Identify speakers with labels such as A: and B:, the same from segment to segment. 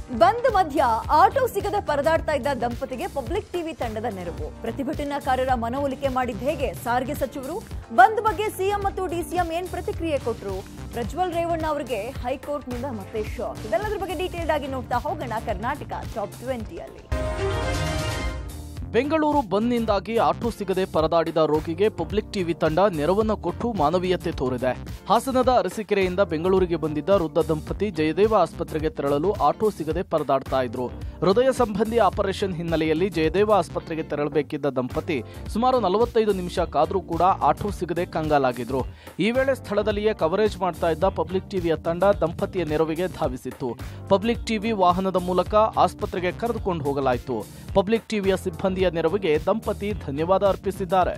A: ಬಂದ್ ಮಧ್ಯ ಆಟೋ ಸಿಗದೆ ಪರದಾಡ್ತಾ ಇದ್ದ ದಂಪತಿಗೆ ಪಬ್ಲಿಕ್ ಟಿವಿ ತಂಡದ ನೆರವು ಪ್ರತಿಭಟನಾಕಾರರ ಮನವೊಲಿಕೆ ಮಾಡಿದ ಹೇಗೆ ಸಾರಿಗೆ ಸಚಿವರು ಬಂದ್ ಬಗ್ಗೆ ಸಿಎಂ ಮತ್ತು ಡಿಸಿಎಂ ಏನ್ ಪ್ರತಿಕ್ರಿಯೆ ಕೊಟ್ಟರು ಪ್ರಜ್ವಲ್ ರೇವಣ್ಣ ಅವರಿಗೆ ಹೈಕೋರ್ಟ್ನಿಂದ ಮತ್ತೆ ಶಾಕ್ ಇದೆಲ್ಲದರ ಬಗ್ಗೆ ಡೀಟೇಲ್ಡ್ ಆಗಿ ನೋಡ್ತಾ ಹೋಗೋಣ ಕರ್ನಾಟಕ ಟಾಪ್ ಟ್ವೆಂಟಿಯಲ್ಲಿ
B: ಬೆಂಗಳೂರು ಬಂದ್ನಿಂದಾಗಿ ಆಟೋ ಸಿಗದೆ ಪರದಾಡಿದ ರೋಗಿಗೆ ಪಬ್ಲಿಕ್ ಟಿವಿ ತಂಡ ನೆರವನ್ನು ಕೊಟ್ಟು ಮಾನವೀಯತೆ ತೋರಿದೆ ಹಾಸನದ ಅರಸೀಕೆರೆಯಿಂದ ಬೆಂಗಳೂರಿಗೆ ಬಂದಿದ್ದ ವೃದ್ಧ ದಂಪತಿ ಜಯದೇವ ಆಸ್ಪತ್ರೆಗೆ ತೆರಳಲು ಆಟೋ ಸಿಗದೆ ಪರದಾಡ್ತಾ ಇದ್ರು ಹೃದಯ ಸಂಬಂಧಿ ಆಪರೇಷನ್ ಹಿನ್ನೆಲೆಯಲ್ಲಿ ಜಯದೇವ ಆಸ್ಪತ್ರೆಗೆ ತೆರಳಬೇಕಿದ್ದ ದಂಪತಿ ಸುಮಾರು ನಲವತ್ತೈದು ನಿಮಿಷ ಕಾದ್ರೂ ಕೂಡ ಆಟೋ ಸಿಗದೆ ಕಂಗಾಲಾಗಿದ್ರು ಈ ವೇಳೆ ಸ್ಥಳದಲ್ಲಿಯೇ ಕವರೇಜ್ ಮಾಡ್ತಾ ಇದ್ದ ಪಬ್ಲಿಕ್ ಟಿವಿಯ ತಂಡ ದಂಪತಿಯ ನೆರವಿಗೆ ಧಾವಿಸಿತ್ತು ಪಬ್ಲಿಕ್ ಟಿವಿ ವಾಹನದ ಮೂಲಕ ಆಸ್ಪತ್ರೆಗೆ ಕರೆದುಕೊಂಡು ಹೋಗಲಾಯಿತು ಪಬ್ಲಿಕ್ ಟಿವಿಯ ಸಿಬ್ಬಂದಿಯ ನೆರವಿಗೆ ದಂಪತಿ ಧನ್ಯವಾದ ಅರ್ಪಿಸಿದ್ದಾರೆ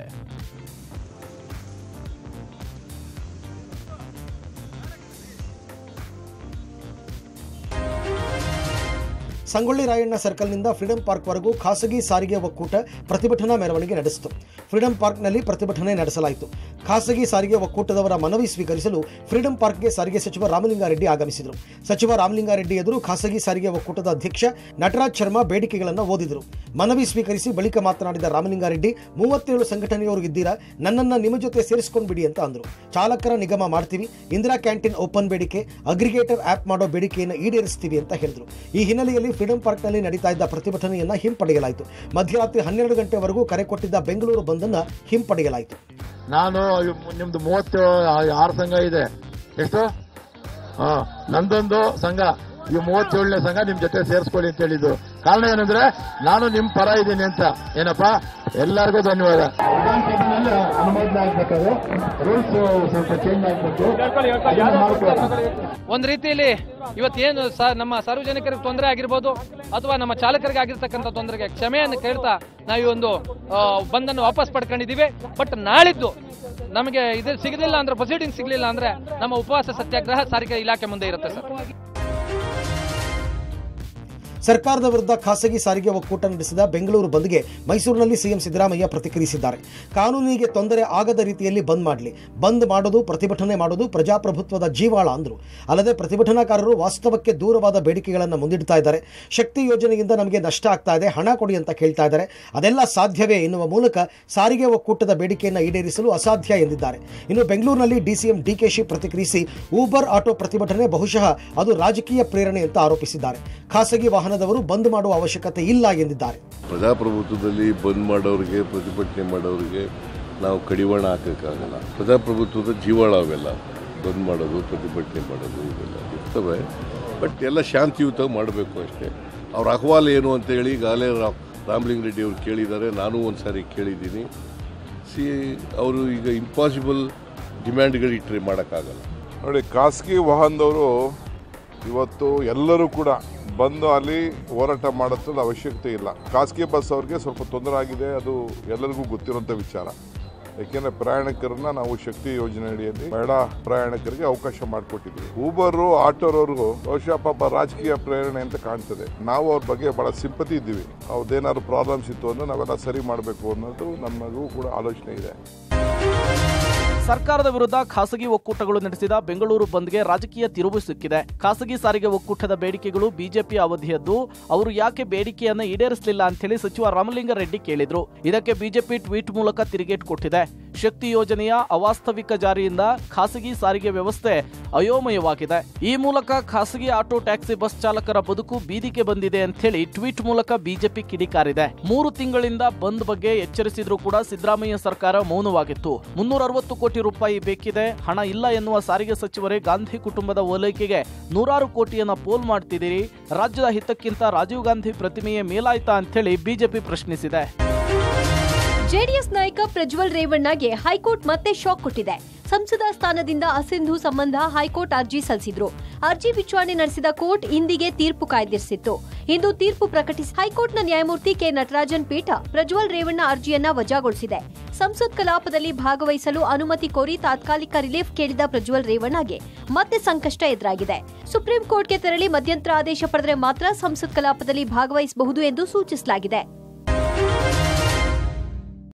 C: ಸಂಗೊಳ್ಳಿ ರಾಯಣ್ಣ ಸರ್ಕಲ್ನಿಂದ ಫ್ರೀಡಂ ಪಾರ್ಕ್ವರೆಗೂ ಖಾಸಗಿ ಸಾರಿಗೆ ಒಕ್ಕೂಟ ಪ್ರತಿಭಟನಾ ಮೆರವಣಿಗೆ ನಡೆಸಿತು ಫ್ರೀಡಂ ಪಾರ್ಕ್ನಲ್ಲಿ ಪ್ರತಿಭಟನೆ ನಡೆಸಲಾಯಿತು ಖಾಸಗಿ ಸಾರಿಗೆ ಒಕ್ಕೂಟದವರ ಮನವಿ ಸ್ವೀಕರಿಸಲು ಫ್ರೀಡಂ ಪಾರ್ಕ್ಗೆ ಸಾರಿಗೆ ಸಚಿವ ರಾಮಲಿಂಗಾರೆಡ್ಡಿ ಆಗಮಿಸಿದರು ಸಚಿವ ರಾಮಲಿಂಗಾರೆಡ್ಡಿ ಎದುರು ಖಾಸಗಿ ಸಾರಿಗೆ ಒಕ್ಕೂಟದ ಅಧ್ಯಕ್ಷ ನಟರಾಜ್ ಶರ್ಮಾ ಬೇಡಿಕೆಗಳನ್ನು ಓದಿದರು ಮನವಿ ಸ್ವೀಕರಿಸಿ ಬಳಿಕ ಮಾತನಾಡಿದ ರಾಮಲಿಂಗಾರೆಡ್ಡಿ ಮೂವತ್ತೇಳು ಸಂಘಟನೆಯವರು ಇದ್ದೀರಾ ನನ್ನನ್ನು ನಿಮ್ಮ ಜೊತೆ ಸೇರಿಸ್ಕೊಂಡು ಬಿಡಿ ಅಂತ ಅಂದರು ಚಾಲಕರ ನಿಗಮ ಮಾಡ್ತೀವಿ ಇಂದಿರಾ ಕ್ಯಾಂಟೀನ್ ಓಪನ್ ಬೇಡಿಕೆ ಅಗ್ರಿಗೇಟರ್ ಆ್ಯಪ್ ಮಾಡೋ ಬೇಡಿಕೆಯನ್ನು ಈಡೇರಿಸ್ತೀವಿ ಅಂತ ಹೇಳಿದರು ಈ ಹಿನ್ನೆಲೆಯಲ್ಲಿ ಫ್ರೀಡಂ ಪಾರ್ಕ್ನಲ್ಲಿ ನಡೀತಾ ಇದ್ದ ಪ್ರತಿಭಟನೆಯನ್ನು ಹಿಂಪಡೆಯಲಾಯಿತು ಮಧ್ಯರಾತ್ರಿ ಹನ್ನೆರಡು ಗಂಟೆವರೆಗೂ ಕರೆ ಕೊಟ್ಟಿದ್ದ ಬೆಂಗಳೂರು ಬಂದನ್ನು ಹಿಂಪಡೆಯಲಾಯಿತು
D: ನಾನು ಇವ್- ನಿಮ್ದು ಮೂವತ್ತು ಆರು ಸಂಘ ಇದೆ ಎಷ್ಟು ಹಾ ನಂದೊಂದು ಸಂಘ ಈ ಮೂವತ್ತೇಳನೇ ಸಂಘ ನಿಮ್ ಜೊತೆ ಸೇರಿಸ್ಕೊಳ್ಳಿ ಅಂತ ಹೇಳಿದ್ದು ಕಾರಣ ಏನಂದ್ರೆ ನಾನು ನಿಮ್ ಪರ ಇದ್ದೀನಿ ಅಂತ ಏನಪ್ಪಾ ಎಲ್ಲರಿಗೂ ಧನ್ಯವಾದ ವಿಧಾನಸಭೆಯಲ್ಲಿ ಅನುಮೋದನೆ ಆಗ್ಬೇಕಾದ್ರೆ ರೂಲ್ಸ್ ಸ್ವಲ್ಪ ಚೇಂಜ್ ಆಗ್ಬೇಕು ಅದನ್ನ ಮಾಡ್ಕೊಳ್ಳೋಣ.
E: ಒಂದ್ ರೀತಿಯಲ್ಲಿ ಇವತ್ತೇನು ಸ ನಮ್ಮ ಸಾರ್ವಜನಿಕರಿಗೆ ತೊಂದರೆ ಆಗಿರ್ಬೋದು ಅಥವಾ ನಮ್ಮ ಚಾಲಕರಿಗೆ ಆಗಿರ್ತಕ್ಕಂಥ ತೊಂದರೆಗೆ ಕ್ಷಮೆಯನ್ನು ಕೇಳ್ತಾ ನಾವು ಈ ಒಂದು ಆ, ಬಂದನ್ನು ವಾಪಸ್ ಪಡ್ಕೊಂಡಿದ್ದೀವಿ ಬಟ್ ನಾಳಿದ್ದು ನಮಗೆ ಇದು ಸಿಗಲಿಲ್ಲ ಅಂದ್ರೆ ಪ್ರೊಸೀಡಿಂಗ್ ಸಿಗಲಿಲ್ಲ ಅಂದ್ರೆ ನಮ್ಮ ಉಪವಾಸ ಸತ್ಯಾಗ್ರಹ ಸಾರಿಗೆ ಇಲಾಖೆ ಮುಂದೆ ಇರುತ್ತೆ ಸರ್
C: ಸರ್ಕಾರದ ವಿರುದ್ಧ ಖಾಸಗಿ ಸಾರಿಗೆ ಒಕ್ಕೂಟ ನಡೆಸಿದ ಬೆಂಗಳೂರು ಬಂದ್ಗೆ ಮೈಸೂರಿನಲ್ಲಿ ಸಿಎಂ ಸಿದ್ದರಾಮಯ್ಯ ಪ್ರತಿಕ್ರಿಯಿಸಿದ್ದಾರೆ ಕಾನೂನಿಗೆ ತೊಂದರೆ ಆಗದ ರೀತಿಯಲ್ಲಿ ಬಂದ್ ಮಾಡಲಿ ಬಂದ್ ಮಾಡೋದು ಪ್ರತಿಭಟನೆ ಮಾಡೋದು ಪ್ರಜಾಪ್ರಭುತ್ವದ ಜೀವಾಳ ಅಂದರು ಅಲ್ಲದೆ ಪ್ರತಿಭಟನಾಕಾರರು ವಾಸ್ತವಕ್ಕೆ ದೂರವಾದ ಬೇಡಿಕೆಗಳನ್ನು ಮುಂದಿಡ್ತಾ ಇದ್ದಾರೆ ಶಕ್ತಿ ಯೋಜನೆಯಿಂದ ನಮಗೆ ನಷ್ಟ ಆಗ್ತಾ ಇದೆ ಹಣ ಕೊಡಿ ಅಂತ ಕೇಳ್ತಾ ಇದ್ದಾರೆ ಅದೆಲ್ಲ ಸಾಧ್ಯವೇ ಎನ್ನುವ ಮೂಲಕ ಸಾರಿಗೆ ಒಕ್ಕೂಟದ ಬೇಡಿಕೆಯನ್ನು ಈಡೇರಿಸಲು ಅಸಾಧ್ಯ ಎಂದಿದ್ದಾರೆ ಇನ್ನು ಬೆಂಗಳೂರಿನಲ್ಲಿ ಡಿಸಿಎಂ ಡಿಕೆಶಿ ಪ್ರತಿಕ್ರಿಯಿಸಿ ಊಬರ್ ಆಟೋ ಪ್ರತಿಭಟನೆ ಬಹುಶಃ ಅದು ರಾಜಕೀಯ ಪ್ರೇರಣೆ ಅಂತ ಆರೋಪಿಸಿದ್ದಾರೆ ಖಾಸಗಿ ವಾಹನದವರು ಬಂದ್ ಮಾಡುವ ಅವಶ್ಯಕತೆ ಇಲ್ಲ ಎಂದಿದ್ದಾರೆ
F: ಪ್ರಜಾಪ್ರಭುತ್ವದಲ್ಲಿ ಬಂದ್ ಮಾಡೋರಿಗೆ ಪ್ರತಿಭಟನೆ ಮಾಡೋರಿಗೆ ನಾವು ಕಡಿವಾಣ ಹಾಕೋಕ್ಕಾಗಲ್ಲ ಪ್ರಜಾಪ್ರಭುತ್ವದ ಜೀವಾಳ ಅವೆಲ್ಲ ಬಂದ್ ಮಾಡೋದು ಪ್ರತಿಭಟನೆ ಮಾಡೋದು ಇವೆಲ್ಲ ಇರ್ತವೆ ಬಟ್ ಎಲ್ಲ ಶಾಂತಿಯುತ ಮಾಡಬೇಕು ಅಷ್ಟೇ ಅವ್ರ ಅಹವಾಲು ಏನು ಅಂತ ಹೇಳಿ ಈಗಾಗಲೇ ರಾ- ರಾಮಲಿಂಗ ರೆಡ್ಡಿ ಅವರು ಕೇಳಿದ್ದಾರೆ ನಾನು ಒಂದು ಸಾರಿ ಕೇಳಿದ್ದೀನಿ ಸಿ ಅವರು ಈಗ ಇಂಪಾಸಿಬಲ್ ಡಿಮ್ಯಾಂಡ್ಗಳು ಇಟ್ಟರೆ ಮಾಡೋಕ್ಕಾಗಲ್ಲ
G: ನೋಡಿ ಖಾಸಗಿ ವಾಹನದವರು ಇವತ್ತು ಎಲ್ಲರೂ ಕೂಡ ಬಂದು ಅಲ್ಲಿ ಹೋರಾಟ ಮಾಡೋದ್ರಲ್ಲಿ ಅವಶ್ಯಕತೆ ಇಲ್ಲ ಖಾಸಗಿ ಬಸ್ ಅವ್ರಿಗೆ ಸ್ವಲ್ಪ ತೊಂದರೆ ಆಗಿದೆ ಅದು ಎಲ್ಲರಿಗೂ ಗೊತ್ತಿರುವಂಥ ವಿಚಾರ ಯಾಕೆಂದ್ರೆ ಪ್ರಯಾಣಿಕರನ್ನ ನಾವು ಶಕ್ತಿ ಯೋಜನೆ ಅಡಿಯಲ್ಲಿ ಬೇಡ ಪ್ರಯಾಣಿಕರಿಗೆ ಅವಕಾಶ ಮಾಡಿಕೊಟ್ಟಿದ್ವಿ ಊಬರು ಆಟೋರವ್ರಿಗೂ ಬಹುಶಃ ಪಾಪ ರಾಜಕೀಯ ಪ್ರೇರಣೆ ಅಂತ ಕಾಣ್ತದೆ ನಾವು ಅವ್ರ ಬಗ್ಗೆ ಬಹಳ ಸಿಂಪತಿ ಇದ್ದೀವಿ ಅವ್ರದ್ದೇನಾದ್ರು ಪ್ರಾಬ್ಲಮ್ಸ್ ಇತ್ತು ಅಂದ್ರೆ ನಾವೆಲ್ಲ ಸರಿ ಮಾಡಬೇಕು ಅನ್ನೋದು ನಮಗೂ ಕೂಡ ಆಲೋಚನೆ ಇದೆ
B: ಸರ್ಕಾರದ ವಿರುದ್ಧ ಖಾಸಗಿ ಒಕ್ಕೂಟಗಳು ನಡೆಸಿದ ಬೆಂಗಳೂರು ಬಂದ್ಗೆ ರಾಜಕೀಯ ತಿರುವು ಸಿಕ್ಕಿದೆ ಖಾಸಗಿ ಸಾರಿಗೆ ಒಕ್ಕೂಟದ ಬೇಡಿಕೆಗಳು ಬಿಜೆಪಿ ಅವಧಿಯದ್ದು ಅವರು ಯಾಕೆ ಬೇಡಿಕೆಯನ್ನ ಈಡೇರಿಸಲಿಲ್ಲ ಅಂತೇಳಿ ಸಚಿವ ರಾಮಲಿಂಗಾರೆಡ್ಡಿ ಕೇಳಿದ್ರು ಇದಕ್ಕೆ ಬಿಜೆಪಿ ಟ್ವೀಟ್ ಮೂಲಕ ತಿರುಗೇಟ್ ಕೊಟ್ಟಿದೆ ಶಕ್ತಿ ಯೋಜನೆಯ ಅವಾಸ್ತವಿಕ ಜಾರಿಯಿಂದ ಖಾಸಗಿ ಸಾರಿಗೆ ವ್ಯವಸ್ಥೆ ಅಯೋಮಯವಾಗಿದೆ ಈ ಮೂಲಕ ಖಾಸಗಿ ಆಟೋ ಟ್ಯಾಕ್ಸಿ ಬಸ್ ಚಾಲಕರ ಬದುಕು ಬೀದಿಗೆ ಬಂದಿದೆ ಅಂತೇಳಿ ಟ್ವೀಟ್ ಮೂಲಕ ಬಿಜೆಪಿ ಕಿಡಿಕಾರಿದೆ ಮೂರು ತಿಂಗಳಿಂದ ಬಂದ್ ಬಗ್ಗೆ ಎಚ್ಚರಿಸಿದ್ರೂ ಕೂಡ ಸಿದ್ದರಾಮಯ್ಯ ಸರ್ಕಾರ ಮೌನವಾಗಿತ್ತು ಮುನ್ನೂರ ಅರವತ್ತು ಕೋಟಿ ರೂಪಾಯಿ ಬೇಕಿದೆ ಹಣ ಇಲ್ಲ ಎನ್ನುವ ಸಾರಿಗೆ ಸಚಿವರೇ ಗಾಂಧಿ ಕುಟುಂಬದ ಓಲೈಕೆಗೆ ನೂರಾರು ಕೋಟಿಯನ್ನ ಪೋಲ್ ಮಾಡ್ತಿದ್ದೀರಿ ರಾಜ್ಯದ ಹಿತಕ್ಕಿಂತ ರಾಜೀವ್ ಗಾಂಧಿ ಪ್ರತಿಮೆಯೇ ಮೇಲಾಯ್ತಾ ಅಂತೇಳಿ ಬಿಜೆಪಿ ಪ್ರಶ್ನಿಸಿದೆ
H: ಜೆಡಿಎಸ್ ನಾಯಕ ಪ್ರಜ್ವಲ್ ರೇವಣ್ಣಗೆ ಹೈಕೋರ್ಟ್ ಮತ್ತೆ ಶಾಕ್ ಕೊಟ್ಟಿದೆ ಸಂಸದ ಸ್ಥಾನದಿಂದ ಅಸಿಂಧು ಸಂಬಂಧ ಹೈಕೋರ್ಟ್ ಅರ್ಜಿ ಸಲ್ಲಿಸಿದ್ರು ಅರ್ಜಿ ವಿಚಾರಣೆ ನಡೆಸಿದ ಕೋರ್ಟ್ ಇಂದಿಗೆ ತೀರ್ಪು ಕಾಯ್ದಿರಿಸಿತ್ತು ಇಂದು ತೀರ್ಪು ಪ್ರಕಟಿಸಿ ಹೈಕೋರ್ಟ್ನ ನ್ಯಾಯಮೂರ್ತಿ ಕೆ ನಟರಾಜನ್ ಪೀಠ ಪ್ರಜ್ವಲ್ ರೇವಣ್ಣ ಅರ್ಜಿಯನ್ನ ವಜಾಗೊಳಿಸಿದೆ ಸಂಸತ್ ಕಲಾಪದಲ್ಲಿ ಭಾಗವಹಿಸಲು ಅನುಮತಿ ಕೋರಿ ತಾತ್ಕಾಲಿಕ ರಿಲೀಫ್ ಕೇಳಿದ ಪ್ರಜ್ವಲ್ ರೇವಣ್ಣಗೆ ಮತ್ತೆ ಸಂಕಷ್ಟ ಎದುರಾಗಿದೆ ಸುಪ್ರೀಂ ಕೋರ್ಟ್ಗೆ ತೆರಳಿ ಮಧ್ಯಂತರ ಆದೇಶ ಪಡೆದರೆ ಮಾತ್ರ ಸಂಸತ್ ಕಲಾಪದಲ್ಲಿ ಭಾಗವಹಿಸಬಹುದು ಎಂದು ಸೂಚಿಸಲಾಗಿದೆ